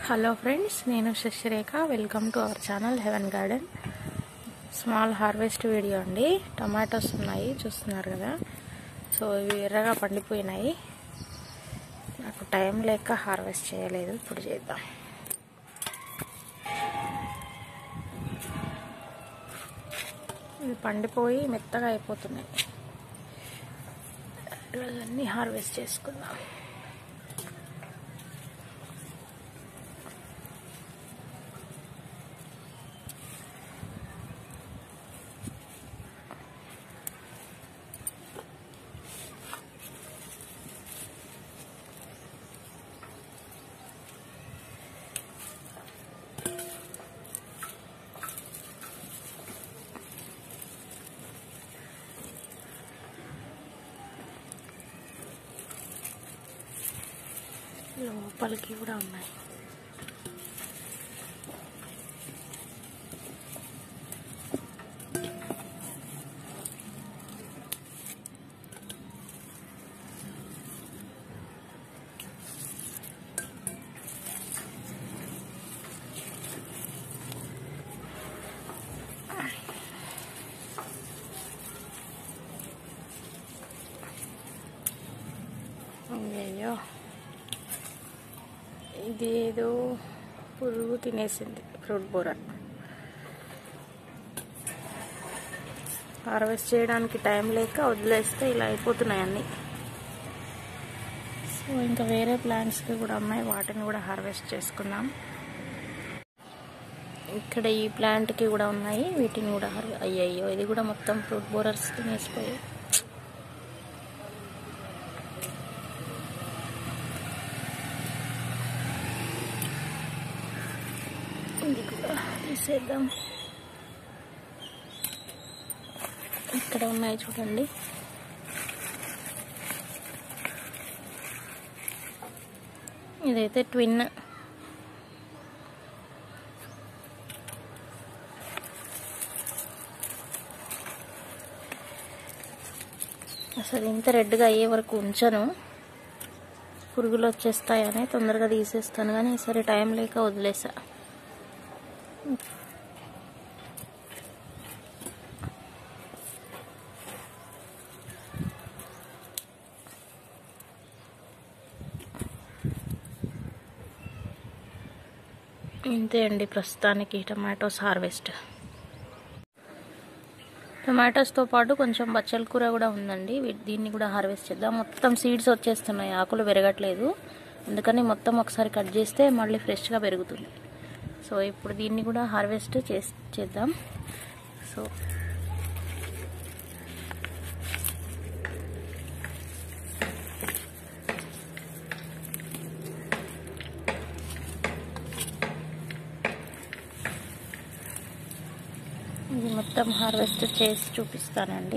hello friends నేను Sasirekha welcome to our channel heaven garden small harvest video అండి tomatoes ఉన్నాయి చూస్తున్నారు కదా సో ఇవి ఎర్రగా పండిపోయినాయి నాకు టైం లేక హార్వెస్ట్ చేయలేదు ఇప్పుడు చేద్దాం ఇవి పండిపోయి మెత్తగా అయిపోతున్నాయి ఈరోజు అన్నీ హార్వెస్ట్ చేసుకుందాం లోపలికి కూడా ఉన్నాయి అయ్యో ఇది ఏదో పురుగు తినేసింది ఫ్రూట్ బోర హార్వెస్ట్ చేయడానికి టైం లేక వదిలేస్తే ఇలా అయిపోతున్నాయి అన్నీ సో ఇంకా వేరే ప్లాంట్స్కి కూడా ఉన్నాయి వాటిని కూడా హార్వెస్ట్ చేసుకుందాం ఇక్కడ ఈ ప్లాంట్కి కూడా ఉన్నాయి వీటిని కూడా హార్వె అయ్యయ్యో ఇది కూడా మొత్తం ఫ్రూట్ బోరర్స్ తినేసిపోయాయి ఇది కూడా తీసేద్దాం ఇక్కడ ఉన్నాయి చూడండి ఇదైతే ట్విన్ అసలు ఇంత రెడ్గా అయ్యే వరకు ఉంచను పురుగులు వచ్చేస్తాయని తొందరగా తీసేస్తాను కానీ సరే టైం లేక వదిలేసా ఇంతే అండి ప్రస్తుతానికి టమాటోస్ హార్వెస్ట్ టమాటోస్తో పాటు కొంచెం బచ్చల కూర కూడా ఉందండి దీన్ని కూడా హార్వెస్ట్ చేద్దాం మొత్తం సీడ్స్ వచ్చేస్తున్నాయి ఆకులు పెరగట్లేదు అందుకని మొత్తం ఒకసారి కట్ చేస్తే మళ్ళీ ఫ్రెష్గా పెరుగుతుంది సో ఇప్పుడు దీన్ని కూడా హార్వెస్ట్ చేద్దాం సో ఇది మొత్తం హార్వెస్ట్ చేసి చూపిస్తానండి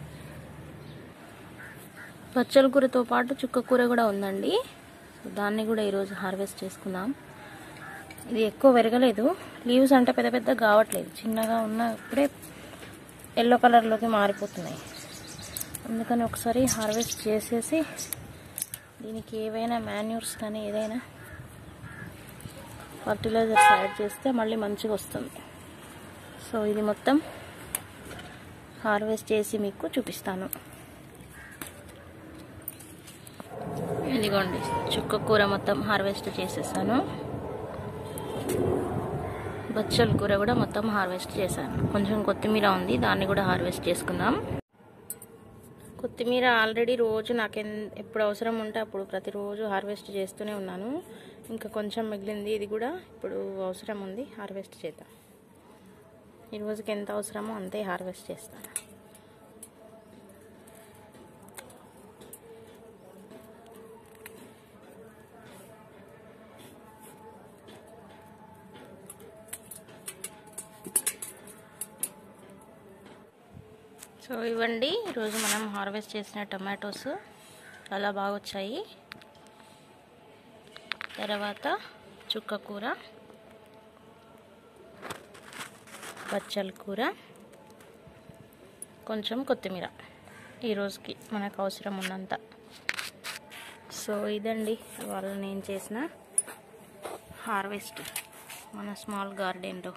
పచ్చల కూరతో పాటు చుక్క కూర కూడా ఉందండి దాన్ని కూడా ఈరోజు హార్వెస్ట్ చేసుకుందాం ఇది ఎక్కువ పెరగలేదు లీవ్స్ అంటే పెద్ద పెద్ద కావట్లేదు చిన్నగా ఉన్న ఇప్పుడే ఎల్లో కలర్లోకి మారిపోతున్నాయి అందుకని ఒకసారి హార్వెస్ట్ చేసేసి దీనికి ఏవైనా మాన్యూర్స్ కానీ ఏదైనా ఫర్టిలైజర్స్ యాడ్ చేస్తే మళ్ళీ మంచిగా వస్తుంది సో ఇది మొత్తం హార్వెస్ట్ చేసి మీకు చూపిస్తాను ఇదిగోండి చుక్క కూర మొత్తం హార్వెస్ట్ చేసేసాను బచ్చల కూర కూడా మొత్తం హార్వెస్ట్ చేశాను కొంచెం కొత్తిమీర ఉంది దాన్ని కూడా హార్వెస్ట్ చేసుకుందాం కొత్తిమీర ఆల్రెడీ రోజు నాకు ఎప్పుడు అవసరం ఉంటే అప్పుడు ప్రతిరోజు హార్వెస్ట్ చేస్తూనే ఉన్నాను ఇంకా కొంచెం మిగిలింది ఇది కూడా ఇప్పుడు అవసరం ఉంది హార్వెస్ట్ చేద్దాం ఈ రోజుకి ఎంత అవసరమో అంతే హార్వెస్ట్ చేస్తాను సో ఇవ్వండి ఈరోజు మనం హార్వెస్ట్ చేసిన టమాటోస్ చాలా బాగా వచ్చాయి తర్వాత చుక్క కూర బచ్చల కూర కొంచెం కొత్తిమీర ఈరోజుకి మనకు అవసరం ఉన్నంత సో ఇదండి ఇవాళ నేను చేసిన హార్వెస్ట్ మన స్మాల్ గార్డెన్లో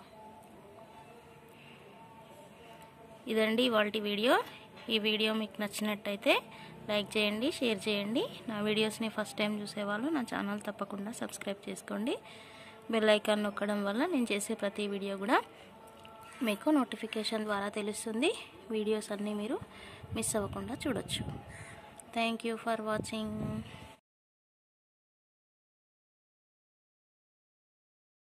ఇదండి ఇవాళ వీడియో ఈ వీడియో మీకు నచ్చినట్టయితే లైక్ చేయండి షేర్ చేయండి నా వీడియోస్ని ఫస్ట్ టైం చూసేవాళ్ళు నా ఛానల్ తప్పకుండా సబ్స్క్రైబ్ చేసుకోండి బెల్ ఐకాన్ నొక్కడం వల్ల నేను చేసే ప్రతి వీడియో కూడా మీకు నోటిఫికేషన్ ద్వారా తెలుస్తుంది వీడియోస్ అన్నీ మీరు మిస్ అవ్వకుండా చూడొచ్చు థ్యాంక్ యూ ఫర్ వాచింగ్